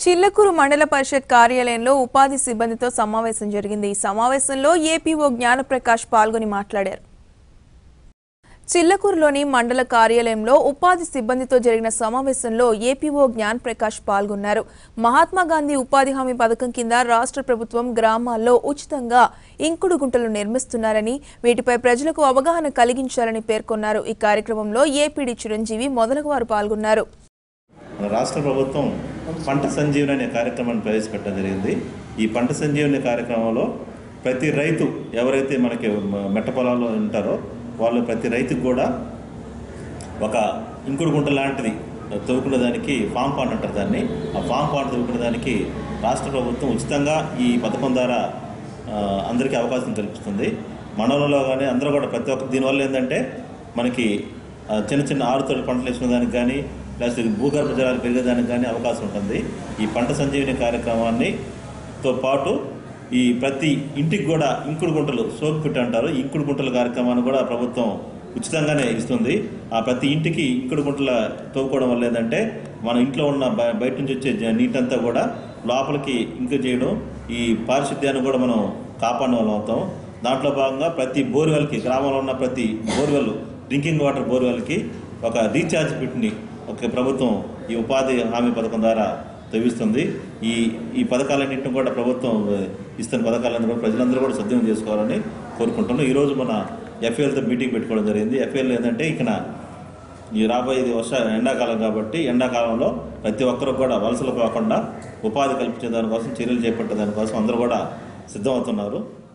చిల్లకూరు మండల పరిషత్ కార్యాలయంలో ఉపాధి సిబ్బందితో సమావేశం జరిగింది ఈ సమావేశంలో ఏపీఓ జ్ఞానప్రకాష్ పాల్గొని మాట్లాడారు చిల్లకూరులోని మండల కార్యాలయంలో ఉపాధి సిబ్బందితో జరిగిన సమావేశంలో ఏపీఓ జ్ఞాన్ ప్రకాష్ పాల్గొన్నారు మహాత్మా గాంధీ ఉపాధి హామీ పథకం కింద రాష్ట్ర ప్రభుత్వం గ్రామాల్లో ఉచితంగా ఇంకుడు గుంటలు నిర్మిస్తున్నారని వీటిపై ప్రజలకు అవగాహన కలిగించాలని పేర్కొన్నారు ఈ కార్యక్రమంలో ఏపీడీ చిరంజీవి మొదలగు వారు పాల్గొన్నారు మన రాష్ట్ర ప్రభుత్వం పంట సంజీవని అనే కార్యక్రమాన్ని ప్రవేశపెట్టడం జరిగింది ఈ పంట సంజీవని కార్యక్రమంలో ప్రతి రైతు ఎవరైతే మనకి మ- మెట్ట పొలాల్లో ఉంటారో వాళ్ళు ప్రతి రైతుకు కూడా ఒక ఇంకుడు గుంట లాంటిది తవ్వుకునే దానికి ఫామ్ పాంట్ అంటారు దాన్ని ఆ ఫామ్ పాంట్ తవ్వుకునే దానికి రాష్ట్ర ప్రభుత్వం ఉచితంగా ఈ పథకం ద్వారా ఆ, అందరికీ అవకాశం కల్పిస్తుంది మండలంలో కానీ అందరూ కూడా ప్రతి ఒక్క దీనివల్ల ఏంటంటే మనకి ఆ, చిన్న చిన్న ఆరుతడి పంటలు వేసుకునే దానికి కానీ లేకపోతే భూగర్భ జలాలు పెరిగేదానికి కానీ అవకాశం ఉంటుంది ఈ పంట సంజీవని కార్యక్రమాన్ని తో పాటు ఈ ప్రతి ఇంటికి కూడా ఇంకుడు గుంటలు సోకు పిట్ అంటారు ఈ ఇంకుడు గుంటల కార్యక్రమాన్ని కూడా ప్రభుత్వం ఉచితంగానే ఇస్తుంది ఆ ప్రతి ఇంటికి ఇంకుడు గుంటల తవ్వుకోవడం వల్ల ఏంటంటే మన ఇంట్లో ఉన్న బ- బయట నుంచి వచ్చే జ- నీటంతా కూడా లోపలికి ఇంకు చేయడం ఈ పారిశుద్ధ్యాన్ని కూడా మనం కాపాడడం వల్ల అవుతాం దాంట్లో భాగంగా ప్రతి బోర్వెల్కి గ్రామంలో ఉన్న ప్రతి బోర్వెల్ డ్రింకింగ్ వాటర్ బోర్వెల్కి ఒక రీఛార్జ్ పిట్ని ఒక ప్రభుత్వం ఈ ఉపాధి హామీ పథకం ద్వారా తవ్విస్తుంది ఈ ఈ పథకాలన్నింటిని కూడా ప్రభుత్వం ఆ, ఇస్తున్న పథకాలన్నీ కూడా ప్రజలందరూ కూడా సద్వినియోగం చేసుకోవాలని కోరుకుంటున్నాం ఈరోజు మన ఎఫ్ఏఎల్తో మీటింగ్ పెట్టుకోవడం జరిగింది ఎఫ్ఏఎల్ ఏంటంటే ఇక్కడ ఈ రాబోయేది వర్ష ఎండాకాలం కాబట్టి ఎండాకాలంలో ప్రతి ఒక్కరు కూడా వలసలు కాకుండా ఉపాధి కల్పించే దానికోసం చర్యలు చేపట్టే దానికోసం అందరూ కూడా సిద్ధమవుతున్నారు